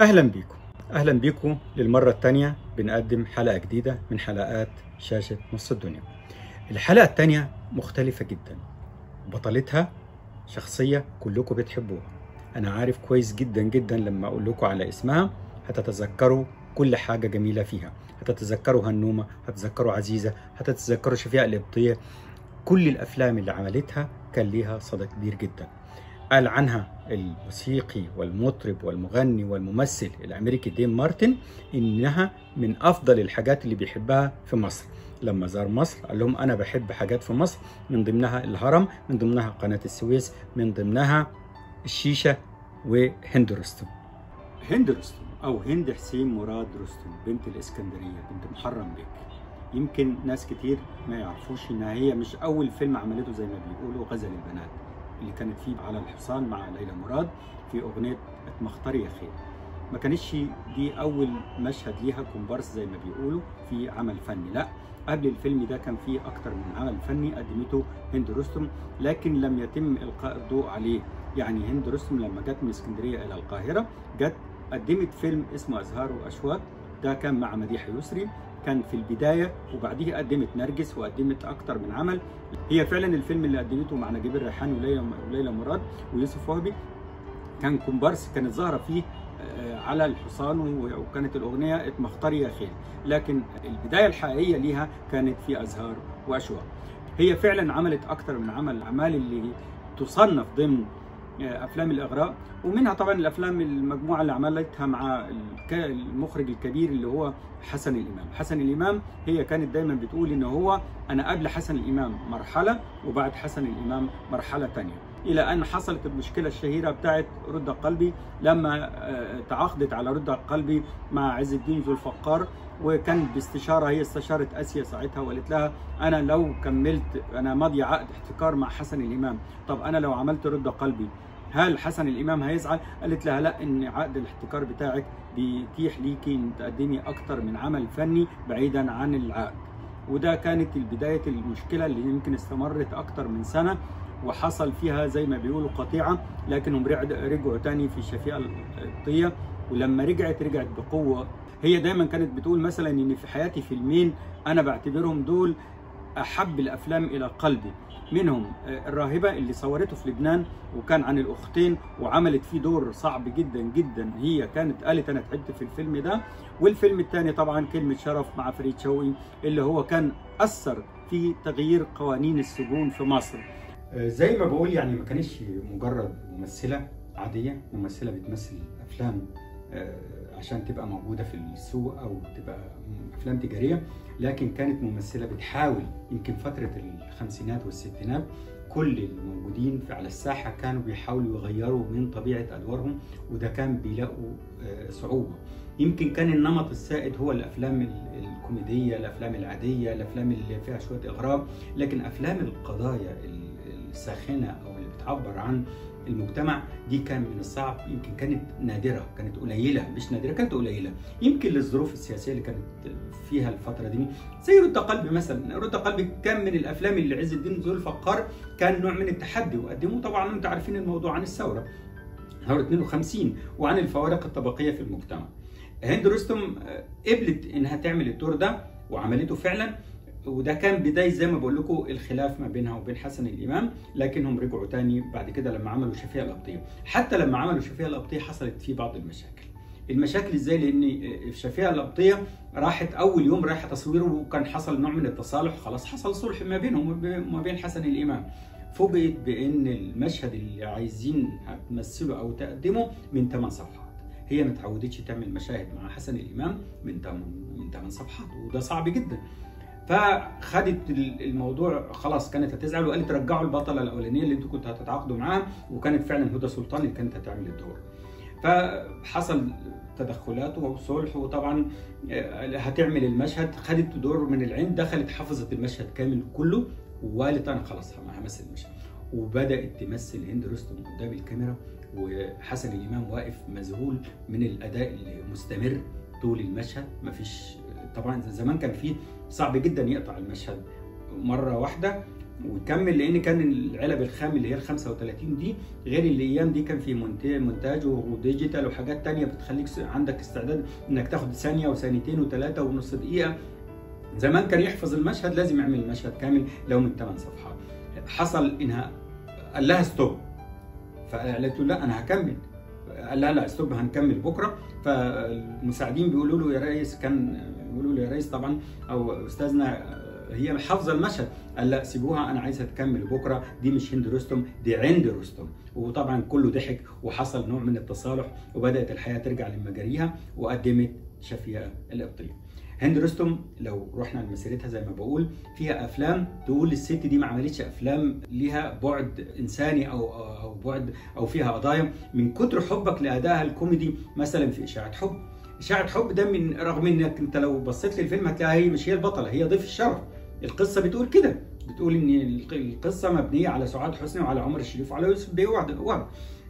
أهلا بيكم أهلا بيكم للمرة الثانية بنقدم حلقة جديدة من حلقات شاشة نص الدنيا الحلقة الثانية مختلفة جدا بطلتها شخصية كلكم بتحبوها أنا عارف كويس جدا جدا لما أقول لكم على اسمها هتتذكروا كل حاجة جميلة فيها هتتذكروا هنومة هتتذكروا عزيزة هتتذكروا شفيقة القبطية كل الأفلام اللي عملتها كان ليها صدى كبير جدا قال عنها الموسيقي والمطرب والمغني والممثل الامريكي دين مارتن انها من افضل الحاجات اللي بيحبها في مصر لما زار مصر قال لهم انا بحب حاجات في مصر من ضمنها الهرم من ضمنها قناه السويس من ضمنها الشيشه وهند رستم هند رستم او هند حسين مراد رستم بنت الاسكندريه بنت محرم بك يمكن ناس كتير ما يعرفوش انها هي مش اول فيلم عملته زي ما بيقولوا غزل البنات اللي كانت فيه على الحصان مع ليلى مراد في اغنيه اتمختار يا خير ما كانتش دي اول مشهد ليها كومبارس زي ما بيقولوا في عمل فني لا قبل الفيلم ده كان فيه اكتر من عمل فني قدمته هند رستم لكن لم يتم القاء الضوء عليه يعني هند رستم لما جت من اسكندريه الى القاهره جت قدمت فيلم اسمه ازهار واشواق ده كان مع مديحه يسري كان في البدايه وبعديه قدمت نرجس وقدمت اكتر من عمل هي فعلا الفيلم اللي قدمته مع نجيب الريحاني وليلى وليلى مراد ويوسف وهبي كان كومبارس كانت ظاهره فيه على الحصان وكانت الاغنيه اتمختار يا خيل لكن البدايه الحقيقيه ليها كانت في ازهار واشواق هي فعلا عملت اكتر من عمل الاعمال اللي تصنف ضمن افلام الاغراء ومنها طبعا الافلام المجموعه اللي عملتها مع المخرج الكبير اللي هو حسن الامام حسن الامام هي كانت دايما بتقول ان هو انا قبل حسن الامام مرحله وبعد حسن الامام مرحله ثانيه الى ان حصلت المشكله الشهيره بتاعت رد قلبي لما تعاقدت على رد قلبي مع عز الدين ذو الفقار وكان باستشاره هي استشارت اسيا ساعتها وقالت لها انا لو كملت انا ماضيه عقد احتكار مع حسن الامام طب انا لو عملت رد قلبي هل حسن الامام هيزعل؟ قالت لها لا ان عقد الاحتكار بتاعك بيتيح ليكي ان تقدمي اكتر من عمل فني بعيدا عن العقد وده كانت بدايه المشكله اللي يمكن استمرت اكتر من سنه وحصل فيها زي ما بيقولوا قطيعه لكنهم رجعوا تاني في شفيقه القبطيه ولما رجعت رجعت بقوه هي دايما كانت بتقول مثلا ان في حياتي فيلمين انا بعتبرهم دول احب الافلام الى قلبي منهم الراهبه اللي صورته في لبنان وكان عن الاختين وعملت فيه دور صعب جدا جدا هي كانت قالت انا تعبت في الفيلم ده والفيلم الثاني طبعا كلمه شرف مع فريد شوقي اللي هو كان اثر في تغيير قوانين السجون في مصر زي ما بقول يعني ما كانتش مجرد ممثله عاديه ممثله بتمثل افلام عشان تبقى موجوده في السوق او تبقى افلام تجاريه لكن كانت ممثله بتحاول يمكن فتره الخمسينات والستينات كل الموجودين على الساحه كانوا بيحاولوا يغيروا من طبيعه ادوارهم وده كان بيلاقوا صعوبه يمكن كان النمط السائد هو الافلام الكوميديه الافلام العاديه الافلام اللي فيها شويه اغراب لكن افلام القضايا الساخنه او اللي بتعبر عن المجتمع دي كان من الصعب يمكن كانت نادره كانت قليله مش نادره كانت قليله يمكن للظروف السياسيه اللي كانت فيها الفتره دي زي رد قلبي مثلا رد قلبي كان من الافلام اللي عز الدين ذو الفقار كان نوع من التحدي وقدموه طبعا انتم عارفين الموضوع عن الثوره ثوره 52 وعن الفوارق الطبقيه في المجتمع هند رستم قبلت انها تعمل الدور ده وعملته فعلا وده كان بداية زي ما بقول لكم الخلاف ما بينها وبين حسن الإمام لكنهم رجعوا تاني بعد كده لما عملوا شفيقة القبطية حتى لما عملوا شفيقة القبطية حصلت فيه بعض المشاكل المشاكل ازاي لان في شفيقة القبطية راحت اول يوم رايحه تصوير وكان حصل نوع من التصالح خلاص حصل صلح ما بينهم وما بين حسن الامام فوجئت بان المشهد اللي عايزين تمثله او تقدمه من 8 صفحات هي ما اتعودتش تعمل مشاهد مع حسن الامام من 8 من 8 صفحات وده صعب جدا فخدت الموضوع خلاص كانت هتزعل وقالت رجعوا البطله الاولانيه اللي انتوا كنتوا هتتعاقدوا معاها وكانت فعلا هدى سلطان اللي كانت هتعمل الدور فحصل تدخلات وصلح وطبعا هتعمل المشهد خدت دور من العين دخلت حفظت المشهد كامل كله وقالت انا خلاص همثل المشهد وبدات تمثل هند رستم قدام الكاميرا وحسن الامام واقف مذهول من الاداء المستمر طول المشهد مفيش طبعا زمان كان فيه صعب جدا يقطع المشهد مره واحده وكمل لان كان العلب الخام اللي هي ال 35 دي غير الايام دي كان في مونتاج وديجيتال وحاجات تانية بتخليك عندك استعداد انك تاخد ثانيه وثانيتين وثلاثه ونص دقيقه زمان كان يحفظ المشهد لازم يعمل المشهد كامل لو من 8 صفحات حصل انها قال لها ستوب فقالت له لا انا هكمل قال لها لا ستوب هنكمل بكره فالمساعدين بيقولوا له يا ريس كان بيقولوا له يا ريس طبعا او استاذنا هي حافظه المشهد قال لا سيبوها انا عايزها تكمل بكره دي مش هند رستم دي عند رستم وطبعا كله ضحك وحصل نوع من التصالح وبدات الحياه ترجع لمجاريها وقدمت شفيقه القبطيه هند رستم لو رحنا لمسيرتها زي ما بقول فيها افلام تقول الست دي ما عملتش افلام ليها بعد انساني او او بعد او فيها قضايا من كتر حبك لادائها الكوميدي مثلا في اشاعه حب اشاعه حب ده من رغم انك انت لو بصيت للفيلم هتلاقيها هي مش هي البطله هي ضيف الشرف القصه بتقول كده بتقول ان القصه مبنيه على سعاد حسني وعلى عمر الشريف وعلى يوسف بيه وعد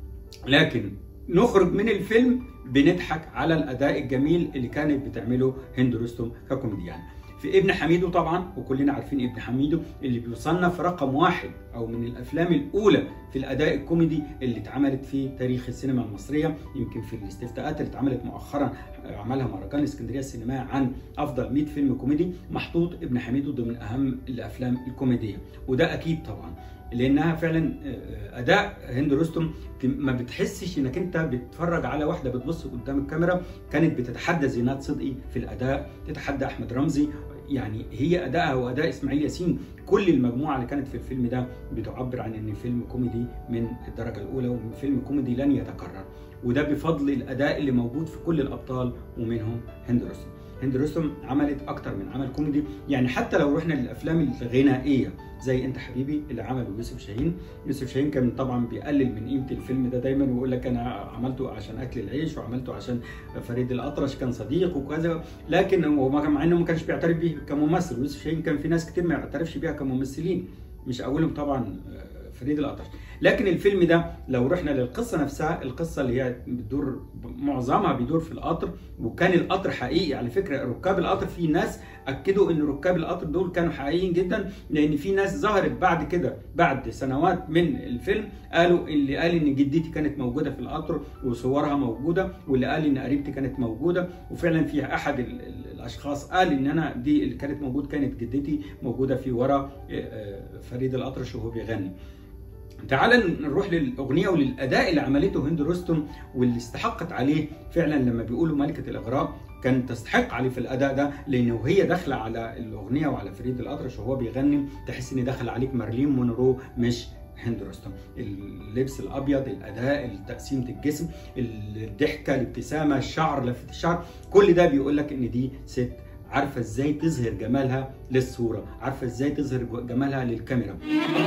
لكن نخرج من الفيلم بنضحك على الاداء الجميل اللي كانت بتعمله هند رستم ككوميديان في ابن حميدو طبعا وكلنا عارفين ابن حميدو اللي بيصنف رقم واحد او من الافلام الاولى في الاداء الكوميدي اللي اتعملت في تاريخ السينما المصريه يمكن في الاستفتاءات اللي اتعملت مؤخرا عملها مهرجان اسكندريه السينمائي عن افضل 100 فيلم كوميدي محطوط ابن حميدو ضمن اهم الافلام الكوميديه وده اكيد طبعا لانها فعلا اداء هند رستم ما بتحسش انك انت بتتفرج على واحده بتبص قدام الكاميرا كانت بتتحدى زينات صدقي في الاداء تتحدى احمد رمزي يعني هي ادائها واداء اسماعيل ياسين كل المجموعه اللي كانت في الفيلم ده بتعبر عن ان فيلم كوميدي من الدرجه الاولى وفيلم كوميدي لن يتكرر وده بفضل الاداء اللي موجود في كل الابطال ومنهم هند رستم هند رستم عملت اكتر من عمل كوميدي يعني حتى لو رحنا للافلام الغنائيه زي انت حبيبي اللي عمله يوسف شاهين يوسف شاهين كان طبعا بيقلل من قيمه الفيلم ده دايما ويقول لك انا عملته عشان اكل العيش وعملته عشان فريد الاطرش كان صديق وكذا لكن هو مع انه ما كانش بيعترف بيه كممثل يوسف شاهين كان في ناس كتير ما يعترفش بيها كممثلين مش اولهم طبعا فريد الاطرش لكن الفيلم ده لو رحنا للقصه نفسها القصه اللي هي بتدور معظمها بيدور في القطر وكان القطر حقيقي على فكره ركاب القطر في ناس اكدوا ان ركاب القطر دول كانوا حقيقيين جدا لان في ناس ظهرت بعد كده بعد سنوات من الفيلم قالوا اللي قال ان جدتي كانت موجوده في القطر وصورها موجوده واللي قال ان قريبتي كانت موجوده وفعلا في احد الاشخاص قال ان انا دي اللي كانت موجود كانت جدتي موجوده في ورا فريد الاطرش وهو بيغني تعال نروح للاغنيه وللاداء اللي عملته هند رستم واللي استحقت عليه فعلا لما بيقولوا ملكه الاغراء كان تستحق عليه في الاداء ده لانه وهي داخله على الاغنيه وعلى فريد الاطرش وهو بيغني تحس ان داخل عليك مارلين مونرو مش هند رستم اللبس الابيض الاداء تقسيمه الجسم الضحكه الابتسامه الشعر لفه الشعر كل ده بيقول لك ان دي ست عارفه ازاي تظهر جمالها للصوره عارفه ازاي تظهر جمالها للكاميرا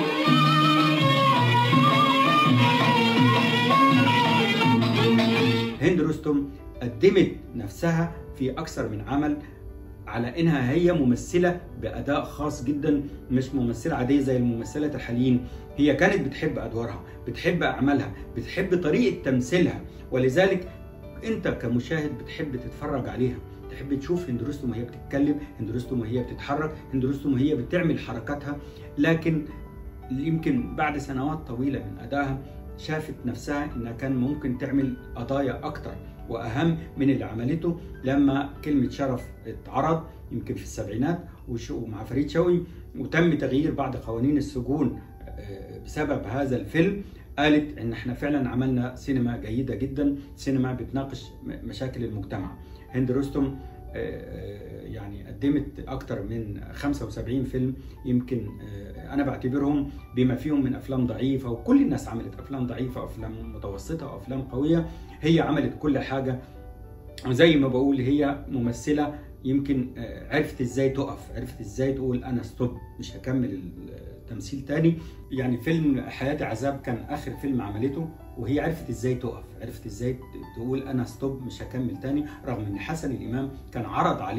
هند رستم قدمت نفسها في اكثر من عمل على انها هي ممثله باداء خاص جدا مش ممثله عاديه زي الممثلات الحاليين هي كانت بتحب ادوارها بتحب اعمالها بتحب طريقه تمثيلها ولذلك انت كمشاهد بتحب تتفرج عليها تحب تشوف هند رستم وهي بتتكلم هند رستم وهي بتتحرك هند رستم وهي بتعمل حركاتها لكن يمكن بعد سنوات طويله من ادائها شافت نفسها انها كان ممكن تعمل قضايا اكتر واهم من اللي عملته لما كلمه شرف اتعرض يمكن في السبعينات ومع فريد شوقي وتم تغيير بعض قوانين السجون بسبب هذا الفيلم قالت ان احنا فعلا عملنا سينما جيده جدا سينما بتناقش مشاكل المجتمع هند رستم يعني قدمت اكتر من 75 فيلم يمكن انا بعتبرهم بما فيهم من افلام ضعيفه وكل الناس عملت افلام ضعيفه وافلام متوسطه وافلام قويه هي عملت كل حاجه وزي ما بقول هي ممثله يمكن عرفت ازاي تقف عرفت ازاي تقول انا ستوب مش هكمل تمثيل تاني يعني فيلم حياتي عذاب كان اخر فيلم عملته وهي عرفت ازاي تقف عرفت ازاي تقول انا ستوب مش هكمل تاني رغم ان حسن الامام كان عرض عليها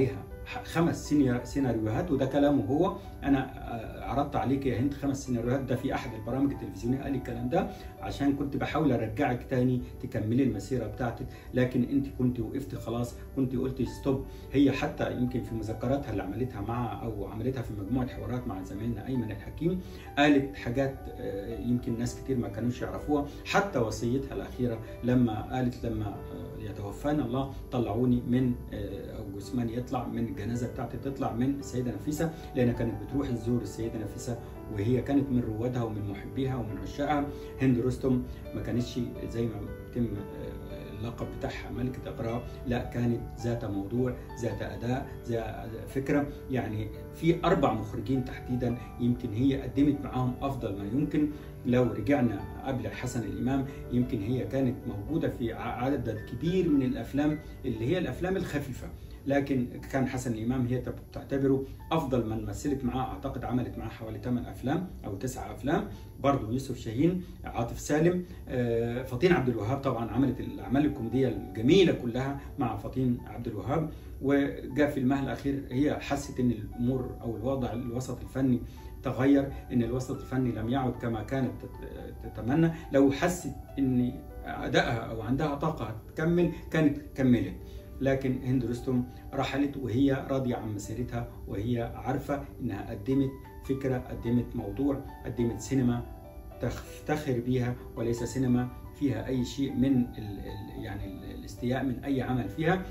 خمس سيناريوهات وده كلامه هو انا عرضت عليك يا هند خمس سيناريوهات ده في احد البرامج التلفزيونيه قال الكلام ده عشان كنت بحاول ارجعك تاني تكملي المسيره بتاعتك لكن انت كنت وقفت خلاص كنت قلت ستوب هي حتى يمكن في مذكراتها اللي عملتها مع او عملتها في مجموعه حوارات مع زميلنا ايمن الحكيم قالت حاجات يمكن ناس كتير ما كانوش يعرفوها حتى وصيتها الاخيره لما قالت لما يتوفانا الله طلعوني من او جثماني يطلع من الجنازه بتاعتي تطلع من السيده نفيسه لانها كانت بتروح تزور السيده نفيسه وهي كانت من روادها ومن محبيها ومن عشاقها هند رستم ما كانتش زي ما بيتم اللقب بتاعها ملكة إقراء لا كانت ذات موضوع ذات أداء ذات فكرة يعني في أربع مخرجين تحديدا يمكن هي قدمت معاهم أفضل ما يمكن لو رجعنا قبل حسن الإمام يمكن هي كانت موجودة في عدد كبير من الأفلام اللي هي الأفلام الخفيفة لكن كان حسن الامام هي تعتبره افضل من مثلت معاه اعتقد عملت معاه حوالي 8 افلام او 9 افلام برضه يوسف شاهين عاطف سالم فطين عبد الوهاب طبعا عملت الاعمال الكوميديه الجميله كلها مع فطين عبد الوهاب وجاء في المهل الاخير هي حست ان الامور او الوضع الوسط الفني تغير ان الوسط الفني لم يعد كما كانت تتمنى لو حست ان ادائها او عندها طاقه تكمل كانت كملت لكن هند رستم رحلت وهي راضيه عن مسيرتها وهي عارفه انها قدمت فكره قدمت موضوع قدمت سينما تفتخر بيها وليس سينما فيها اي شيء من ال ال يعني الاستياء من اي عمل فيها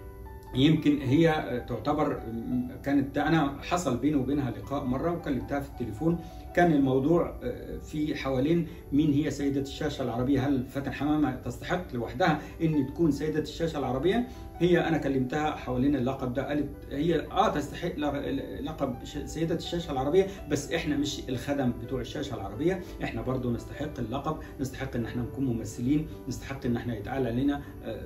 يمكن هي تعتبر كانت انا حصل بيني وبينها لقاء مره وكلمتها في التليفون كان الموضوع في حوالين مين هي سيدة الشاشة العربية هل فاتن حمامة تستحق لوحدها ان تكون سيدة الشاشة العربية هي انا كلمتها حوالين اللقب ده قالت هي اه تستحق لقب سيدة الشاشة العربية بس احنا مش الخدم بتوع الشاشة العربية احنا برضو نستحق اللقب نستحق ان احنا نكون ممثلين نستحق ان احنا يتقال علينا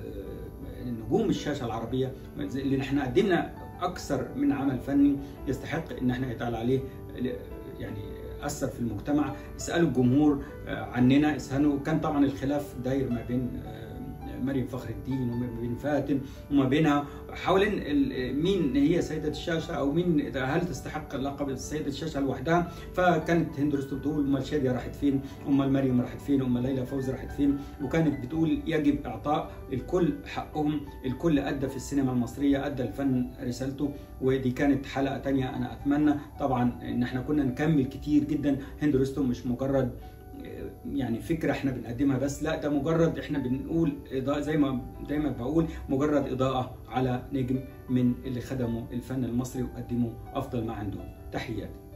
نجوم الشاشة العربية اللي احنا قدمنا اكثر من عمل فني يستحق ان احنا يتقال عليه يعني اثر في المجتمع اسالوا الجمهور عننا اسالوا كان طبعا الخلاف داير ما بين مريم فخر الدين وما بين فاتن وما بينها حوالين مين هي سيدة الشاشة أو مين هل تستحق لقب سيدة الشاشة لوحدها فكانت هند رستم تقول أم شادية راحت فين أم مريم راحت فين أم ليلى فوزي راحت فين وكانت بتقول يجب إعطاء الكل حقهم الكل أدى في السينما المصرية أدى الفن رسالته ودي كانت حلقة تانية أنا أتمنى طبعا إن احنا كنا نكمل كتير جدا هند رستم مش مجرد يعني فكره احنا بنقدمها بس لا ده مجرد احنا بنقول اضاءه زي ما دايما بقول مجرد اضاءه على نجم من اللي خدموا الفن المصري وقدموا افضل ما عندهم تحياتي